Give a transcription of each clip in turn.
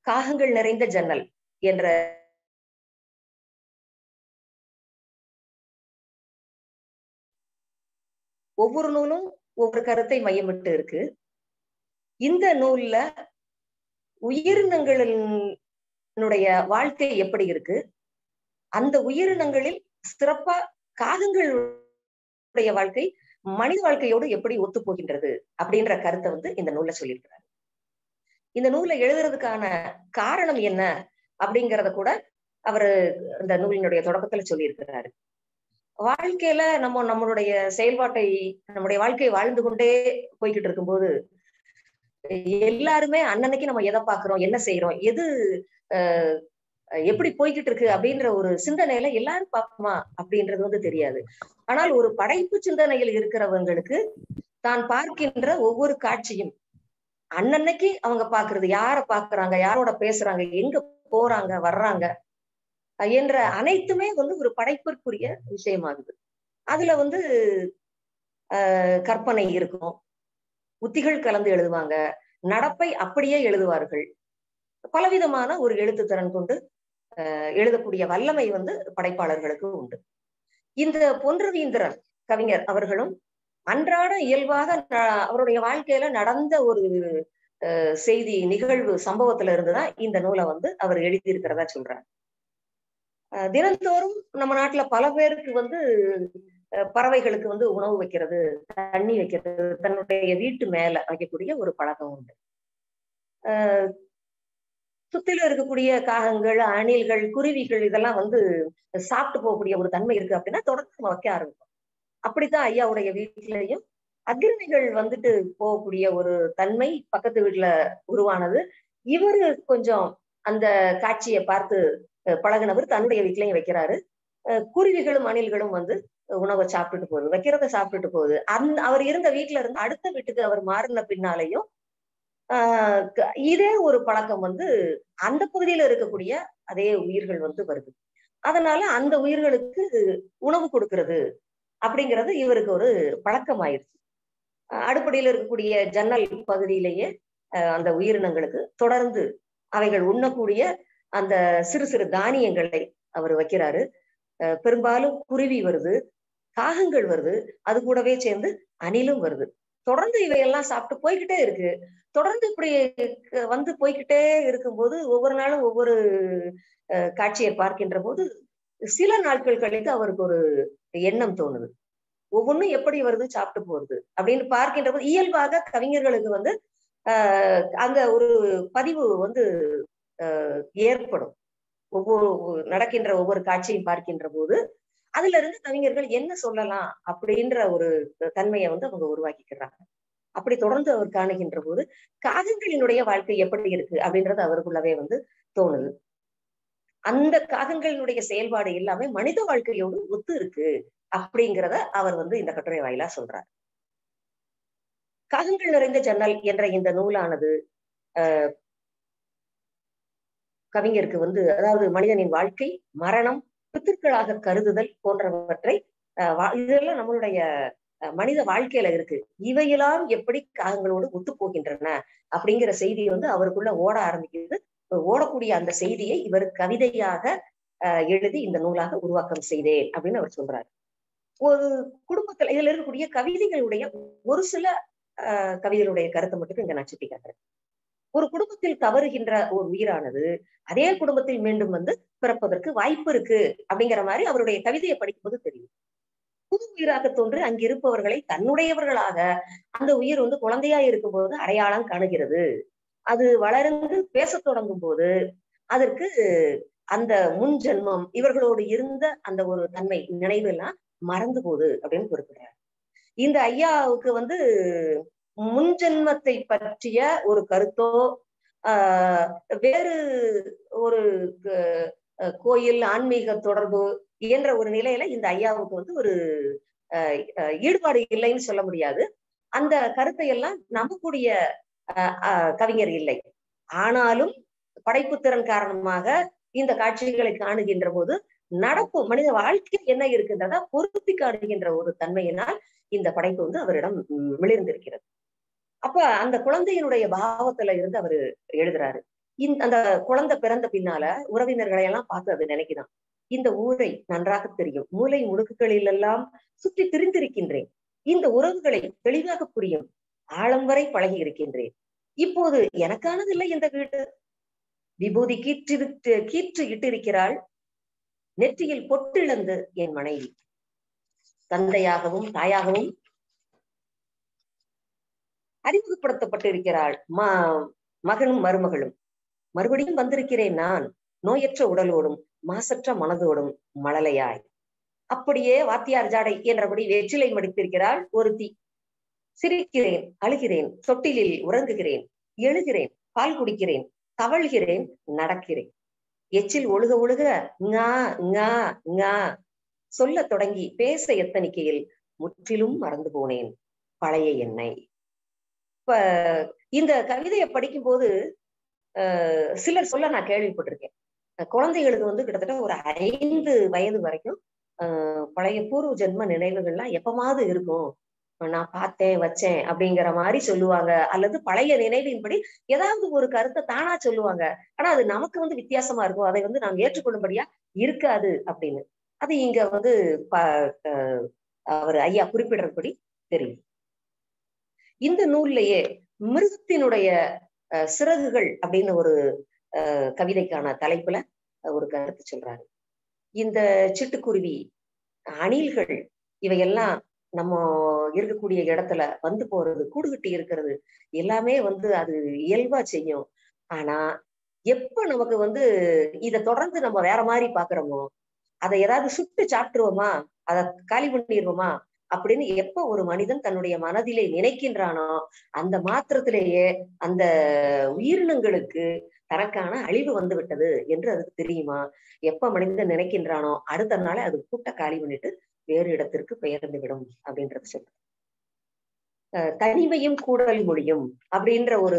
காகங்கள் நிறைந்த ஜன்னல் என்ற ஒவ்வொரு நூலும் ஒவ்வொரு கருத்தை மையமிட்டு இருக்கு இந்த நூல்ல உயிரினங்களினுடைய வாழ்க்கை எப்படி இருக்கு அந்த உயிரினங்களில் சிறப்பா காகங்களுடைய வாழ்க்கை மனித வாழ்க்கையோடு எப்படி ஒத்து போகின்றது அப்படின்ற கருத்தை வந்து இந்த நூல்ல சொல்லியிருக்கிறாரு இந்த நூலை எழுதுறதுக்கான காரணம் என்ன அப்படிங்கறத கூட அவரு இந்த நூலினுடைய தொடக்கத்துல சொல்லியிருக்கிறாரு வாழ்க்கையில நம்ம நம்மளுடைய செயல்பாட்டை நம்முடைய வாழ்க்கையை வாழ்ந்து கொண்டே போய்கிட்டு இருக்கும்போது எல்லாருமே அன்னன்னைக்கு நம்ம எதை பாக்குறோம் என்ன செய்யறோம் எது அஹ் எப்படி போய்கிட்டு இருக்கு அப்படின்ற ஒரு சிந்தனையில எல்லாரும் பார்ப்போமா அப்படின்றது வந்து தெரியாது ஆனால் ஒரு படைப்பு சிந்தனையில் இருக்கிறவங்களுக்கு தான் பார்க்கின்ற ஒவ்வொரு காட்சியும் அன்னன்னைக்கு அவங்க பாக்குறது யார பாக்குறாங்க யாரோட பேசுறாங்க எங்க போறாங்க வர்றாங்க என்ற அனைத்துமே வந்து ஒரு படைப்பிற்குரிய விஷயமாகுது அதுல வந்து ஆஹ் கற்பனை இருக்கும் உத்திகள் கலந்து எழுதுவாங்க நடப்பை அப்படியே எழுதுவார்கள் பலவிதமான ஒரு எழுத்து திறன் கொண்டு எழுதக்கூடிய வல்லமை வந்து படைப்பாளர்களுக்கு உண்டு இந்த பொன்ரவீந்திரன் கவிஞர் அவர்களும் அன்றாட இயல்பாக அவருடைய வாழ்க்கையில நடந்த ஒரு செய்தி நிகழ்வு சம்பவத்துல இருந்துதான் இந்த நூலை வந்து அவர் எழுதியிருக்கிறதா சொல்றாரு தினந்தோறும் நம்ம நாட்டுல பல பேருக்கு வந்து பறவைகளுக்கு வந்து உணவு வைக்கிறது தண்ணி வைக்கிறது தன்னுடைய வீட்டு மேல வைக்கக்கூடிய ஒரு பழக்கம் உண்டு சுத்தில இருக்கக்கூடிய காகங்கள் அணில்கள் குருவிகள் இதெல்லாம் வந்து சாப்பிட்டு போகக்கூடிய ஒரு தன்மை இருக்கு அப்படின்னா தொடர்ந்து நம்ம வைக்க ஆரம்பிப்போம் அப்படித்தான் ஐயாவுடைய வீட்டிலையும் அக்ரணிகள் வந்துட்டு போகக்கூடிய ஒரு தன்மை பக்கத்து வீட்டுல உருவானது இவரு கொஞ்சம் அந்த காட்சியை பார்த்து பழகினவர் தன்னுடைய வீட்லயும் வைக்கிறாரு குருவிகளும் அணில்களும் வந்து உணவை சாப்பிட்டுட்டு போகுது வைக்கிறத சாப்பிட்டுட்டு போகுது அந்த அவர் இருந்த வீட்டுல இருந்து அடுத்த வீட்டுக்கு அவர் மாறின பின்னாலையும் ஆஹ் இதே ஒரு பழக்கம் வந்து அந்த பகுதியில இருக்கக்கூடிய அதே உயிர்கள் வந்து வருது அதனால அந்த உயிர்களுக்கு உணவு கொடுக்கறது அப்படிங்கிறது இவருக்கு ஒரு பழக்கம் ஆயிடுச்சு அடுப்படியில இருக்கக்கூடிய ஜன்னல் பகுதியிலேயே அந்த உயிரினங்களுக்கு தொடர்ந்து அவைகள் உண்ணக்கூடிய அந்த சிறு சிறு தானியங்களை அவர் வைக்கிறாரு பெரும்பாலும் குருவி வருது காகங்கள் வருது அது கூடவே சேர்ந்து அணிலும் வருது தொடர்ந்து இவையெல்லாம் சாப்பிட்டு போய்கிட்டே இருக்கு தொடர்ந்து இப்படி வந்து போய்கிட்டே இருக்கும்போது ஒவ்வொரு நாளும் ஒவ்வொரு காட்சியை பார்க்கின்ற போது சில நாட்கள் கழித்து அவருக்கு ஒரு எண்ணம் தோணுது ஒவ்வொன்றும் எப்படி வருது சாப்பிட்டு போறது அப்படின்னு பார்க்கின்ற போது இயல்பாக கவிஞர்களுக்கு வந்து ஆஹ் அந்த ஒரு பதிவு வந்து ஆஹ் ஏற்படும் ஒவ்வொரு நடக்கின்ற ஒவ்வொரு காட்சியும் பார்க்கின்ற போது அதுல இருந்து கவிஞர்கள் என்ன சொல்லலாம் அப்படின்ற ஒரு தன்மையை வந்து அவங்க உருவாக்கிக்கிறாங்க அப்படி தொடர்ந்து அவர் காணுகின்ற போது காகங்களினுடைய வாழ்க்கை எப்படி இருக்கு அப்படின்றது அவருக்குள்ளவே வந்து தோணுது அந்த காகங்களினுடைய செயல்பாடு எல்லாமே மனித வாழ்க்கையோடு ஒத்து இருக்கு அப்படிங்கிறத அவர் வந்து இந்த கட்டுரை வாயிலா சொல்றார் காகங்கள் நிறைந்த ஜன்னல் என்ற இந்த நூலானது அஹ் கவிஞருக்கு வந்து அதாவது மனிதனின் வாழ்க்கை மரணம் பித்துக்களாக கருதுதல் போன்றவற்றை இதெல்லாம் நம்மளுடைய மனித வாழ்க்கையில இருக்கு இவையெல்லாம் எப்படி காகங்களோடு ஒத்து போகின்றன அப்படிங்கிற செய்தி வந்து அவருக்குள்ள ஓட ஆரம்பிக்கிறது ஓடக்கூடிய அந்த செய்தியை இவர் கவிதையாக எழுதி இந்த நூலாக உருவாக்கம் செய்தேன் அப்படின்னு அவர் சொல்றாரு ஒரு குடும்பத்துல இதுல இருக்கக்கூடிய கவிதைகளுடைய ஒரு சில அஹ் கவிதைகளுடைய கருத்தை மட்டும் இங்க நான் சுட்டி காட்டுறேன் ஒரு குடும்பத்தில் தவறுகின்ற ஒரு உயிரானது அதே குடும்பத்தில் மீண்டும் வந்து பிறப்பதற்கு வாய்ப்பு இருக்கு அப்படிங்கிற மாதிரி அவருடைய கவிதையை படிக்கும்போது தெரியும் புது உயிராக தோன்று அங்கிருப்பவர்களை தன்னுடையவர்களாக அந்த உயிர் வந்து குழந்தையா இருக்கும்போது அடையாளம் காணுகிறது அது வளர்ந்து பேசத் தொடங்கும் போது அதற்கு அந்த முன் ஜென்மம் இவர்களோடு இருந்த அந்த ஒரு தன்மை நினைவு எல்லாம் மறந்து போகுது அப்படின்னு குறிப்பிடுறாரு இந்த ஐயாவுக்கு வந்து முன் ஜென்மத்தை பற்றிய ஒரு கருத்தோ ஆஹ் வேறு ஒரு கோயில் ஆன்மீக தொடர்பு என்ற ஒரு நிலையில இந்த ஐயாவுக்கு வந்து ஒரு ஈடுபாடு இல்லைன்னு சொல்ல முடியாது அந்த கருத்தை எல்லாம் நம்பக்கூடிய கவிஞர் இல்லை ஆனாலும் படைப்புத்திறன் காரணமாக இந்த காட்சிகளை காணுகின்ற போது நடப்பு மனித வாழ்க்கை என்ன இருக்கின்றதா பொருத்தி காணுகின்ற ஒரு தன்மையினால் இந்த படைப்பு வந்து அவரிடம் மிளிர்ந்திருக்கிறது அப்ப அந்த குழந்தையினுடைய பாவத்துல இருந்து அவரு எழுதுறாரு இந்த அந்த குழந்தை பிறந்த பின்னால உறவினர்களை எல்லாம் பார்த்து அது நினைக்குதான் இந்த ஊரை நன்றாக தெரியும் மூளை முடுக்குகளில் எல்லாம் சுற்றி திரிந்திருக்கின்றேன் இந்த உறவுகளை தெளிவாக புரியும் ஆழம் வரை பழகி இருக்கின்றேன் இப்போது எனக்கானதில்லை இந்த வீடு விபூதி கீற்றிருட்டு கீற்று இட்டிருக்கிறாள் நெற்றியில் பொட்டிழந்து என் மனைவி தந்தையாகவும் தாயாகவும் அறிமுகப்படுத்தப்பட்டிருக்கிறாள் ம மகனும் மருமகளும் மறுபடியும் வந்திருக்கிறேன் நான் நோயற்ற உடலோடும் மாசற்ற மனதோடும் மழலையாய் அப்படியே வாத்தியார் ஜாடை என்றபடி வெற்றிலை மடித்திருக்கிறாள் ஒருத்தி சிரிக்கிறேன் அழுகிறேன் தொட்டிலில் உறங்குகிறேன் எழுகிறேன் பால் குடிக்கிறேன் தவழ்கிறேன் நடக்கிறேன் எச்சில் ஒழுக ஒழுக ngா ngா ngா சொல்ல தொடங்கி பேச எத்தனிக்கையில் முற்றிலும் மறந்து போனேன் பழைய எண்ணெய் இப்ப இந்த கவிதையை படிக்கும்போது அஹ் சிலர் சொல்ல நான் கேள்விப்பட்டிருக்கேன் குழந்தைகளுக்கு வந்து கிட்டத்தட்ட ஒரு ஐந்து வயது வரைக்கும் ஆஹ் பழைய பூர்வ ஜென்ம நினைவுகள்லாம் எப்பமாவது இருக்கும் நான் பார்த்தேன் வச்சேன் அப்படிங்கிற மாதிரி சொல்லுவாங்க அல்லது பழைய நினைவின்படி ஏதாவது ஒரு கருத்தை தானா சொல்லுவாங்க ஆனா அது நமக்கு வந்து வித்தியாசமா இருக்கும் அதை வந்து நாம் ஏற்றுக்கொள்ளும்படியா இருக்காது அப்படின்னு அது இங்க வந்து ப அவர் ஐயா குறிப்பிடுறபடி தெரியும் இந்த நூல்லையே மிருகத்தினுடைய சிறகுகள் அப்படின்னு ஒரு கவிதைக்கான தலைப்புல ஒரு கருத்து சொல்றாரு இந்த சிட்டுக்குருவி அணில்கள் இவையெல்லாம் நம்ம இருக்கக்கூடிய இடத்துல வந்து போறது கூடுகட்டி இருக்கிறது எல்லாமே வந்து அது இயல்பா செய்யும் ஆனா எப்ப நமக்கு வந்து இத தொடர்ந்து நம்ம வேற மாதிரி பாக்குறோமோ அதை ஏதாவது சுட்டு சாப்பிட்டுருவோமா அதை காலி பண்ணிடுவோமா அப்படின்னு எப்ப ஒரு மனிதன் தன்னுடைய மனதிலே நினைக்கின்றானோ அந்த மாத்திரத்திலேயே அந்த உயிரினங்களுக்கு தனக்கான அழிவு வந்து விட்டது என்று அதுக்கு தெரியுமா எப்ப மனிதன் நினைக்கின்றானோ அடுத்த நாளே அது கூட்ட காலி பண்ணிட்டு வேறு இடத்திற்கு பெயர்ந்து விடும் அப்படின்றது சொல்ற தனிமையும் கூடல் மொழியும் அப்படின்ற ஒரு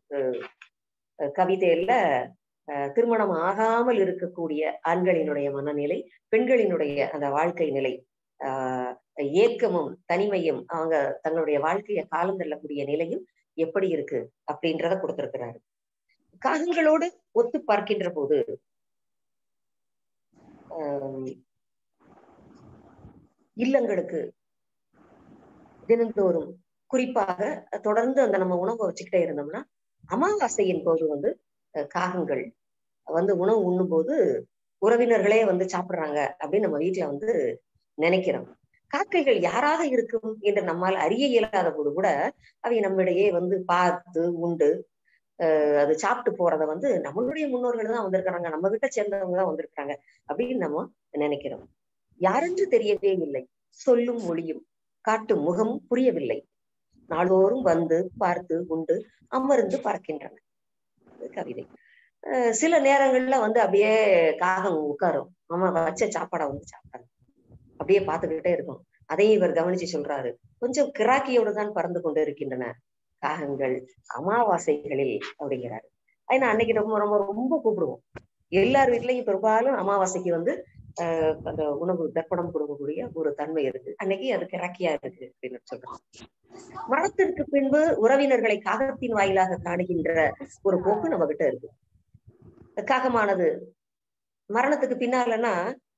கவிதையில திருமணம் ஆகாமல் இருக்கக்கூடிய ஆண்களினுடைய மனநிலை பெண்களினுடைய அந்த வாழ்க்கை நிலை ஆஹ் ஏக்கமும் தனிமையும் அவங்க தங்களுடைய வாழ்க்கைய காலம் தள்ளக்கூடிய நிலையும் எப்படி இருக்கு அப்படின்றத கொடுத்திருக்கிறாரு காகங்களோடு ஒத்து பார்க்கின்ற போது இல்லங்களுக்கு தினந்தோறும் குறிப்பாக தொடர்ந்து அந்த நம்ம உணவை வச்சுக்கிட்டே இருந்தோம்னா அமாவாசையின் போது வந்து காகங்கள் வந்து உணவு உண்ணும் போது உறவினர்களே வந்து சாப்பிடுறாங்க அப்படின்னு நம்ம வீட்டுல வந்து நினைக்கிறோம் காக்கைகள் யாராக இருக்கும் என்று நம்மால் அறிய இயலாத போது கூட அவை நம்மிடையே வந்து பார்த்து உண்டு அது சாப்பிட்டு போறத வந்து நம்மளுடைய முன்னோர்கள் தான் வந்திருக்கிறாங்க நம்ம கிட்ட சேர்ந்தவங்க தான் வந்திருக்காங்க அப்படின்னு நம்ம நினைக்கிறோம் யாரென்று தெரியவே இல்லை சொல்லும் மொழியும் காட்டும் முகமும் புரியவில்லை நாள்தோறும் வந்து பார்த்து உண்டு அமர்ந்து பார்க்கின்றன கவிதை சில நேரங்கள்ல வந்து அப்படியே காகம் உட்காரும் ஆமா வச்ச சாப்பாடை வந்து சாப்பிட்டாங்க அப்படியே பார்த்துக்கிட்டே இருக்கும் அதையும் இவர் கவனிச்சு சொல்றாரு கொஞ்சம் கிராக்கியோடு தான் பறந்து கொண்டு இருக்கின்றன காகங்கள் அமாவாசைகளில் அப்படிங்கிறாரு ஏன்னா அன்னைக்கு ரொம்ப ரொம்ப ரொம்ப கூப்பிடுவோம் எல்லார் வீட்லயும் பெரும்பாலும் அமாவாசைக்கு வந்து ஆஹ் அந்த உணவு தர்ப்பணம் கொடுக்கக்கூடிய ஒரு தன்மை இருக்கு அன்னைக்கு அது கிராக்கியா இருக்கு அப்படின்னு சொல்றாங்க மரணத்திற்கு பின்பு உறவினர்களை காகத்தின் வாயிலாக காணுகின்ற ஒரு போக்கு நம்ம கிட்ட இருக்கு காகமானது மரணத்துக்கு பின்னாலன்னா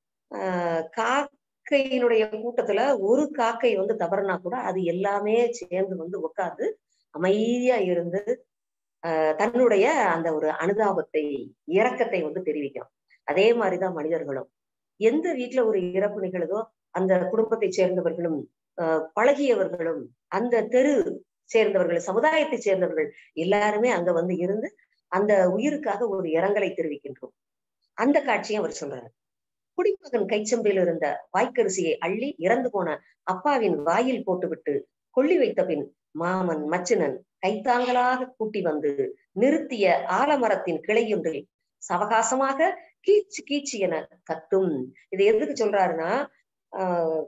ஆஹ் காக்கையினுடைய கூட்டத்துல ஒரு காக்கை வந்து தவறுனா கூட அது எல்லாமே சேர்ந்து வந்து உட்காந்து அமைதியா இருந்து ஆஹ் தன்னுடைய அந்த ஒரு அனுதாபத்தை இரக்கத்தை வந்து தெரிவிக்கும் அதே மாதிரிதான் மனிதர்களும் எந்த வீட்டுல ஒரு இறப்பு நிகழுதோ அந்த குடும்பத்தை சேர்ந்தவர்களும் ஆஹ் பழகியவர்களும் அந்த தெரு சேர்ந்தவர்கள் சமுதாயத்தை சேர்ந்தவர்கள் எல்லாருமே அங்க வந்து இருந்து அந்த உயிருக்காக ஒரு இரங்கலை தெரிவிக்கின்றோம் அந்த காட்சியை அவர் சொல்றாரு குடிமகன் கைச்சம்பில் இருந்த வாய்க்கரிசியை அள்ளி இறந்து போன அப்பாவின் வாயில் போட்டுவிட்டு கொள்ளி வைத்த பின் மாமன் மச்சினன் கைத்தாங்களாக கூட்டி வந்து நிறுத்திய ஆலமரத்தின் கிளையொன்றில் சவகாசமாக கீச்சு கீச்சு என கத்தும் இது எதுக்கு சொல்றாருன்னா ஆஹ்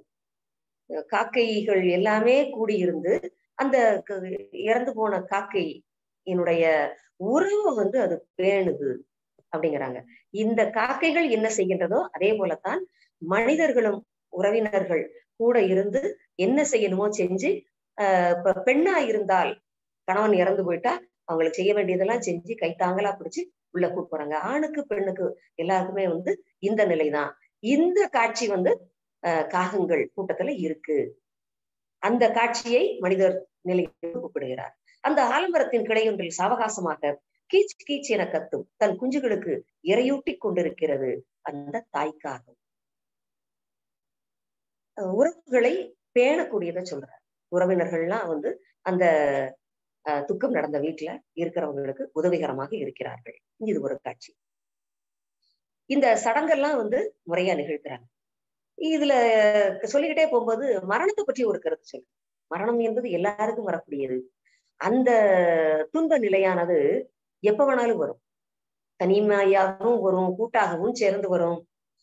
காக்கைகள் எல்லாமே கூடியிருந்து அந்த இறந்து போன காக்கை என்னுடைய உறவு வந்து அது பேணுது அப்படிங்கிறாங்க இந்த காக்கைகள் என்ன செய்கின்றதோ அதே போலத்தான் மனிதர்களும் உறவினர்கள் கூட இருந்து என்ன செய்யணுமோ செஞ்சு ஆஹ் இப்ப பெண்ணா இருந்தால் கணவன் இறந்து போயிட்டா அவங்களுக்கு செய்ய வேண்டியதெல்லாம் செஞ்சு கைத்தாங்களா பிடிச்சு உள்ள கூட்டு போறாங்க ஆணுக்கு பெண்ணுக்கு எல்லாருக்குமே வந்து இந்த நிலைதான் இந்த காட்சி வந்து அஹ் காகங்கள் கூட்டத்துல இருக்கு அந்த காட்சியை மனிதர் நிலைக்கு கூப்பிடுகிறார் அந்த ஆலமரத்தின் கிளையொன்றில் சாவகாசமாக கீச் கீச் என கத்தும் தன் குஞ்சுகளுக்கு இரையூட்டி கொண்டிருக்கிறது அந்த தாய்க்காகம் உறவுகளை பேணக்கூடியதை சொல்றார் உறவினர்கள்லாம் வந்து அந்த துக்கம் நடந்த வீட்டுல இருக்கிறவங்களுக்கு உதவிகரமாக இருக்கிறார்கள் இது ஒரு காட்சி இந்த சடங்கெல்லாம் வந்து முறையா நிகழ்த்துறாங்க இதுல சொல்லிக்கிட்டே போகும்போது மரணத்தை பற்றி ஒரு கருத்து சொல்லு மரணம் என்பது எல்லாருக்கும் வரக்கூடியது அந்த துன்ப நிலையானது எப்ப வேணாலும் வரும் தனிமையாகவும் வரும் கூட்டாகவும் சேர்ந்து வரும்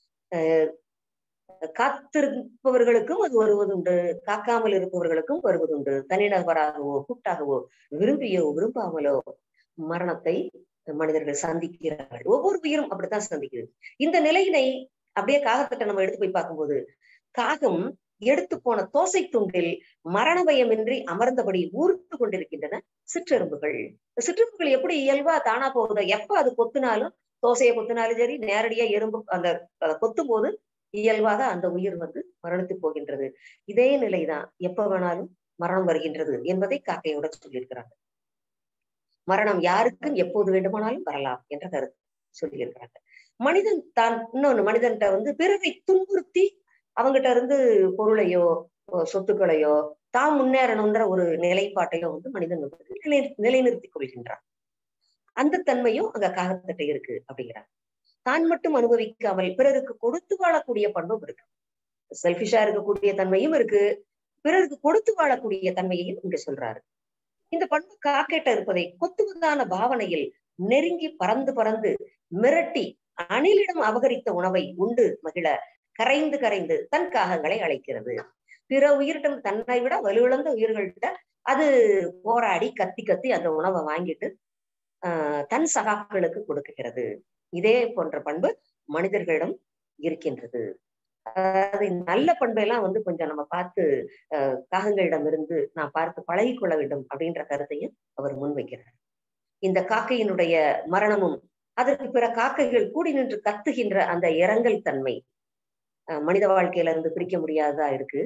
காத்திருப்பவர்களுக்கும் அது வருவதுண்டு காக்காமல் இருப்பவர்களுக்கும் வருவதுண்டு தனிநபராகவோ கூட்டாகவோ விரும்பியோ விரும்பாமலோ மரணத்தை மனிதர்கள் சந்திக்கிறார்கள் ஒவ்வொரு உயிரும் அப்படித்தான் சந்திக்குது இந்த நிலையினை அப்படியே காகத்திட்ட நம்ம எடுத்து போய் பார்க்கும்போது காகம் எடுத்து போன தோசை துண்டில் மரண பயமின்றி அமர்ந்தபடி ஊர்த்து கொண்டிருக்கின்றன சிற்றெரும்புகள் சிற்றெரும்புகள் எப்படி இயல்பா தானா போகுதோ எப்ப அது கொத்துனாலும் தோசையை கொத்தினாலும் சரி நேரடியா எறும்பு அந்த கொத்தும் போது இயல்பாக அந்த உயிர் வந்து மரணித்து போகின்றது இதே நிலைதான் எப்ப வேணாலும் மரணம் வருகின்றது என்பதை காக்கையோட சொல்லியிருக்கிறாங்க மரணம் யாருக்கும் எப்போது வேண்டுமானாலும் வரலாம் என்ற கருத்து சொல்லியிருக்கிறாங்க மனிதன் தான் இன்னொன்னு மனிதன்கிட்ட வந்து பிறரை துன்புறுத்தி அவங்ககிட்ட இருந்து பொருளையோ சொத்துக்களையோ தாம் முன்னேறணுன்ற ஒரு நிலைப்பாட்டையோ வந்து மனிதன் வந்து நிலை நிலைநிறுத்திக் கொள்கின்றான் அந்த தன்மையும் அங்க காகத்திட்ட இருக்கு அப்படிங்கிறாங்க தான் மட்டும் அனுபவிக்காமல் பிறருக்கு கொடுத்து வாழக்கூடிய பண்பும் இருக்கு செல்பிஷா இருக்கக்கூடிய தன்மையும் இருக்கு பிறருக்கு கொடுத்து வாழக்கூடிய தன்மையையும் இங்க சொல்றாரு இந்த பண்பு காக்கேட்ட இருப்பதை கொத்துவதான பாவனையில் நெருங்கி பறந்து பறந்து மிரட்டி அணிலிடம் அபகரித்த உணவை உண்டு மகிழ கரைந்து கரைந்து தன் காகங்களை அழைக்கிறது பிற உயிரிடம் தன்னை விட வலுவிழந்த உயிர்கள்கிட்ட அது போராடி கத்தி கத்தி அந்த உணவை வாங்கிட்டு ஆஹ் தன் சகாக்களுக்கு கொடுக்குகிறது இதே போன்ற பண்பு மனிதர்களிடம் இருக்கின்றது அதாவது நல்ல பண்பெல்லாம் வந்து கொஞ்சம் நம்ம பார்த்து அஹ் காகங்களிடம் இருந்து நான் பார்த்து பழகி கொள்ள வேண்டும் அப்படின்ற கருத்தையும் அவர் முன்வைக்கிறார் இந்த காக்கையினுடைய மரணமும் அதற்கு பிற காக்கைகள் கூடி நின்று கத்துகின்ற அந்த இரங்கல் தன்மை மனித வாழ்க்கையில இருந்து பிரிக்க முடியாததா இருக்கு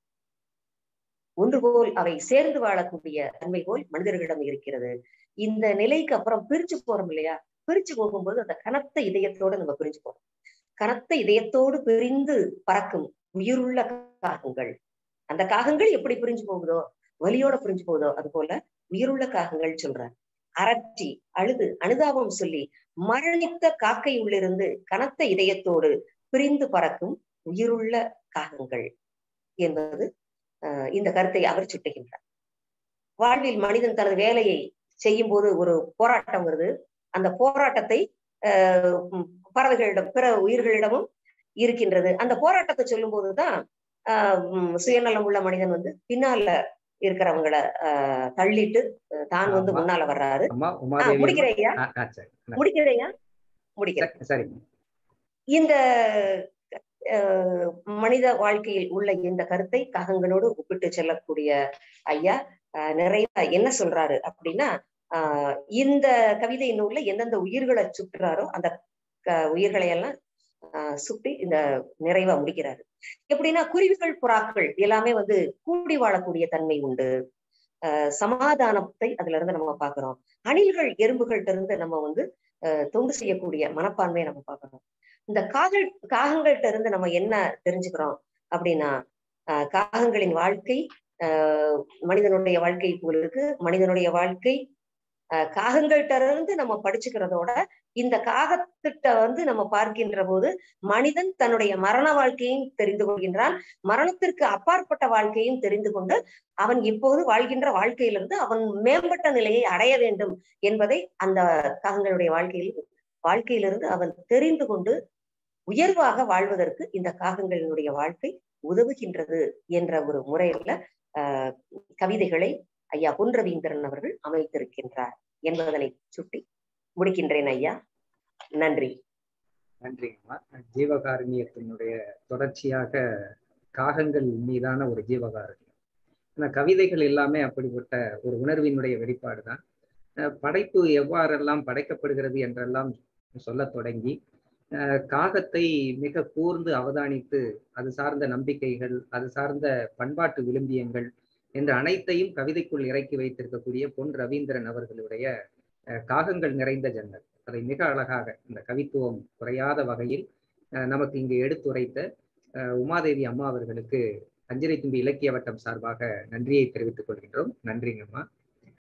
ஒன்று போல் அவை சேர்ந்து வாழக்கூடிய தன்மை போல் மனிதர்களிடம் இருக்கிறது இந்த நிலைக்கு அப்புறம் பிரிச்சு போறோம் இல்லையா பிரிச்சு போகும்போது அந்த கனத்த இதயத்தோட நம்ம பிரிஞ்சு போறோம் கனத்த இதயத்தோடு பிரிந்து பறக்கும் உயிருள்ள காகங்கள் அந்த காகங்கள் எப்படி பிரிஞ்சு போகுதோ வலியோட பிரிஞ்சு போகுதோ அது போல உயிருள்ள காகங்கள் சொல்றார் அரற்றி அழுது அனுதாபம் சொல்லி மரணித்த காக்கை உள்ளிருந்து கனத்த இதயத்தோடு பிரிந்து பறக்கும் உயிருள்ள காகங்கள் என்பது இந்த கருத்தை அவர் சுட்டுகின்றார் வாழ்வில் மனிதன் தனது வேலையை செய்யும் போது ஒரு போராட்டம் வருது அந்த போராட்டத்தை பறவைகளிடம் பிற உயிர்களிடமும் இருக்கின்றது அந்த போராட்டத்தை சொல்லும் போதுதான் ஆஹ் சுயநலம் உள்ள மனிதன் வந்து பின்னால இருக்கிறவங்கள ஆஹ் தள்ளிட்டு தான் வந்து முன்னால வர்றாரு முடிக்கிறையா முடிக்கிறையா முடிக்கிறேன் சரி இந்த மனித வாழ்க்கையில் உள்ள இந்த கருத்தை காகங்களோடு ஒப்பிட்டு செல்லக்கூடிய ஐயா நிறைய என்ன சொல்றாரு அப்படின்னா ஆஹ் இந்த கவிதை நூல்ல எந்தெந்த உயிர்களை சுற்றுறாரோ அந்த உயிர்களை எல்லாம் ஆஹ் சுட்டி இந்த நிறைவா முடிக்கிறாரு எப்படின்னா குருவிகள் புறாக்கள் எல்லாமே வந்து கூடி வாழக்கூடிய தன்மை உண்டு ஆஹ் சமாதானத்தை அதுல இருந்து நம்ம பாக்குறோம் அணில்கள் எறும்புகள்ட்ட இருந்து நம்ம வந்து தொண்டு செய்யக்கூடிய மனப்பான்மையை நம்ம பாக்குறோம் இந்த காகல் காகங்கள்ட்ட இருந்து நம்ம என்ன தெரிஞ்சுக்கிறோம் அப்படின்னா ஆஹ் காகங்களின் வாழ்க்கை ஆஹ் மனிதனுடைய வாழ்க்கை போல இருக்கு மனிதனுடைய வாழ்க்கை ஆஹ் காகங்கள்ட்ட இருந்து நம்ம படிச்சுக்கிறதோட இந்த காகத்திட்ட வந்து நம்ம பார்க்கின்ற போது மனிதன் தன்னுடைய மரண வாழ்க்கையும் தெரிந்து கொள்கின்றான் மரணத்திற்கு அப்பாற்பட்ட வாழ்க்கையும் தெரிந்து கொண்டு அவன் இப்போது வாழ்கின்ற காகையிலிருந்து அவன் மேம்பட்ட நிலையை அடைய வேண்டும் என்பதை அந்த காகங்களுடைய வாழ்க்கையில் வாழ்க்கையிலிருந்து அவன் தெரிந்து கொண்டு உயர்வாக வாழ்வதற்கு இந்த காகங்களினுடைய வாழ்க்கை உதவுகின்றது என்ற ஒரு முறையில ஆஹ் கவிதைகளை ஐயா பொன் ரவீந்திரன் அவர்கள் அமைத்திருக்கின்றார் என்பதனை சுட்டி முடிக்கின்றேன் ஐயா நன்றி நன்றிங்கம்மா ஜீவகாருண்யத்தினுடைய தொடர்ச்சியாக காகங்கள் மீதான ஒரு ஜீவகாருண்யம் ஆனா கவிதைகள் எல்லாமே அப்படிப்பட்ட ஒரு உணர்வினுடைய வெளிப்பாடு தான் படைப்பு எவ்வாறெல்லாம் படைக்கப்படுகிறது என்றெல்லாம் சொல்ல தொடங்கி காகத்தை மிக கூர்ந்து அவதானித்து அது சார்ந்த நம்பிக்கைகள் அது சார்ந்த பண்பாட்டு விளிம்பியங்கள் என்ற அனைத்தையும் கவிதைக்குள் இறக்கி வைத்திருக்கக்கூடிய பொன் ரவீந்திரன் அவர்களுடைய காகங்கள் நிறைந்த ஜன்னல் அதை மிக அழகாக இந்த கவித்துவம் குறையாத வகையில் நமக்கு இங்கு எடுத்துரைத்த உமாதேவி அம்மா அவர்களுக்கு அஞ்சலி தும்பி இலக்கிய வட்டம் சார்பாக நன்றியை தெரிவித்துக் கொள்கின்றோம் நன்றிங்கம்மா